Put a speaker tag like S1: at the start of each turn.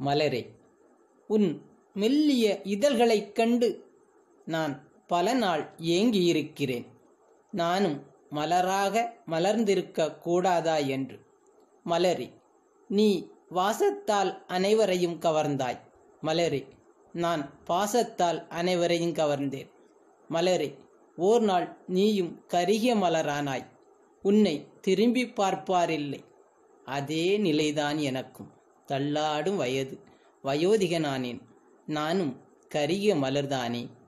S1: மலரே உன் மெல்லிய இதழ்களைக் கண்டு நான் பல நாள் ஏங்கியிருக்கிறேன் நானும் மலராக மலர்ந்திருக்க கூடாதா என்று மலரே நீ வாசத்தால் அனைவரையும் கவர்ந்தாய் மலரே நான் பாசத்தால் அனைவரையும் கவர்ந்தேன் மலரே ஓர் நாள் நீயும் கருகிய மலரானாய் உன்னை திரும்பி பார்ப்பாரில்லை அதே நிலைதான் எனக்கும் தள்ளாடும் வயது வயோதிகனானேன் நானும் கருகிய மலர்தானே